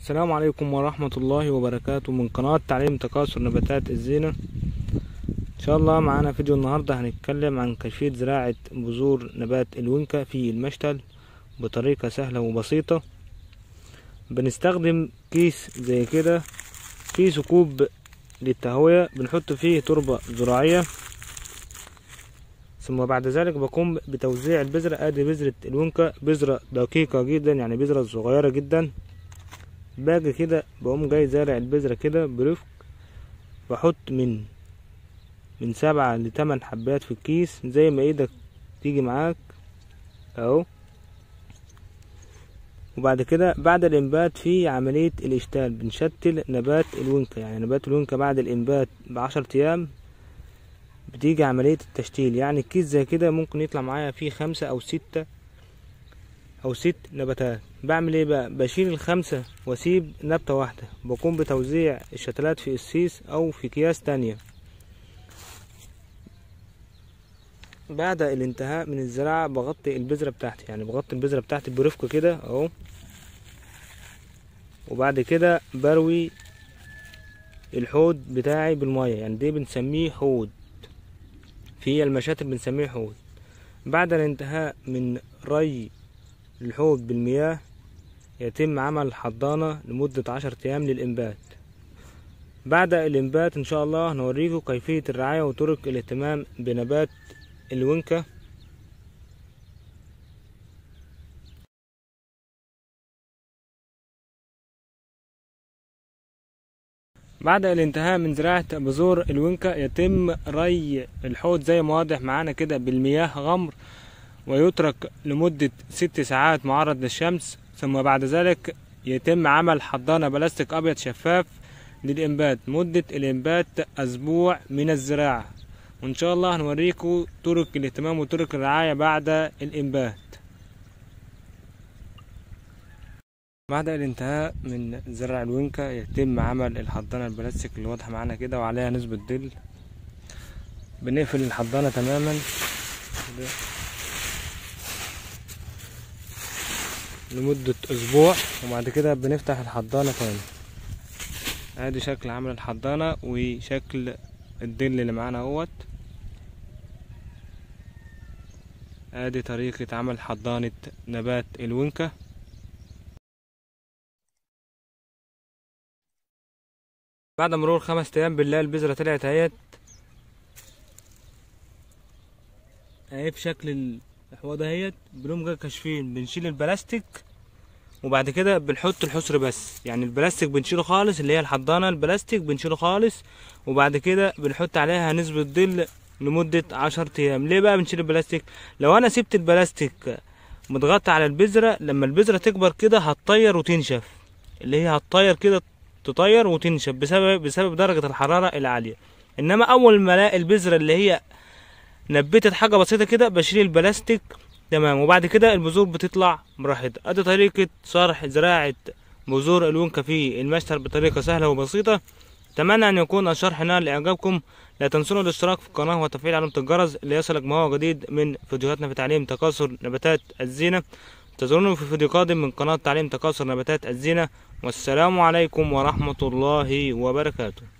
السلام عليكم ورحمة الله وبركاته من قناة تعليم تكاثر نباتات الزينة إن شاء الله معانا فيديو النهاردة هنتكلم عن كيفية زراعة بذور نبات الونكا في المشتل بطريقة سهلة وبسيطة بنستخدم كيس زي كده كيس كوب للتهوية بنحط فيه تربة زراعية ثم بعد ذلك بقوم بتوزيع البذرة ادي بذرة الونكا بذرة دقيقة جدا يعني بذرة صغيرة جدا باجي كده بقوم جاي زارع البذرة كده برفق بحط من من سبعة لتمن حبات في الكيس زي ما ايدك تيجي معاك اهو وبعد كده بعد الانبات في عملية الاشتال بنشتل نبات الونكا يعني نبات الونكا بعد الانبات بعشر ايام بتيجي عملية التشتيل يعني الكيس زي كده ممكن يطلع معايا فيه خمسة او ستة او ست نباتات بعمل ايه بقى بشيل الخمسة واسيب نبتة واحدة بقوم بتوزيع الشتلات في السيس او في اكياس تانية بعد الانتهاء من الزراعة بغطي البذرة بتاعتي يعني بغطي البذرة بتاعتي برفق كده اهو وبعد كده بروي الحوض بتاعي بالمية يعني دي بنسميه حوض في المشاتل بنسميه حوض بعد الانتهاء من ري الحوض بالمياه يتم عمل حضانة لمدة عشر أيام للإنبات بعد الإنبات إن شاء الله هنوريكم كيفية الرعاية وطرق الاهتمام بنبات الونكا بعد الانتهاء من زراعة بذور الونكا يتم ري الحوض زي ما واضح معانا كده بالمياه غمر ويترك لمدة ست ساعات معرض للشمس ثم بعد ذلك يتم عمل حضانة بلاستيك أبيض شفاف للإنبات مدة الإنبات أسبوع من الزراعة وإن شاء الله هنوريكم طرق الاهتمام وطرق الرعاية بعد الإنبات بعد الانتهاء من زرع الونكا يتم عمل الحضانة البلاستيك اللي واضحة معانا كده وعليها نسبة ظل بنقفل الحضانة تماما كده لمدة أسبوع وبعد كده بنفتح الحضانة تاني ادي شكل عمل الحضانة وشكل الظل اللي معانا اهوت ادي طريقة عمل حضانة نبات الونكا بعد مرور خمس ايام بالله البذرة طلعت اهيت اهي في شكل الحوض اهيت بنقوم جاي كاشفين بنشيل البلاستيك وبعد كده بنحط الحصر بس يعني البلاستيك بنشيله خالص اللي هي الحضانه البلاستيك بنشيله خالص وبعد كده بنحط عليها نسبه ظل لمده عشر ايام ليه بقى بنشيل البلاستيك لو انا سبت البلاستيك متغطى على البذره لما البذره تكبر كده هتطير وتنشف اللي هي هتطير كده تطير وتنشف بسبب بسبب درجه الحراره العاليه انما اول ما الاقي البذره اللي هي نبتت حاجه بسيطه كده بشيل البلاستيك تمام وبعد كده البذور بتطلع براحتها ادي طريقة صرح زراعة بذور الونكا في المشتل بطريقة سهلة وبسيطة اتمنى ان يكون الشرح نال لاعجابكم لا تنسوا الاشتراك في القناة وتفعيل علامة الجرس ليصلك ما هو جديد من فيديوهاتنا في تعليم تكاثر نباتات الزينة انتظرونا في فيديو قادم من قناة تعليم تكاثر نباتات الزينة والسلام عليكم ورحمة الله وبركاته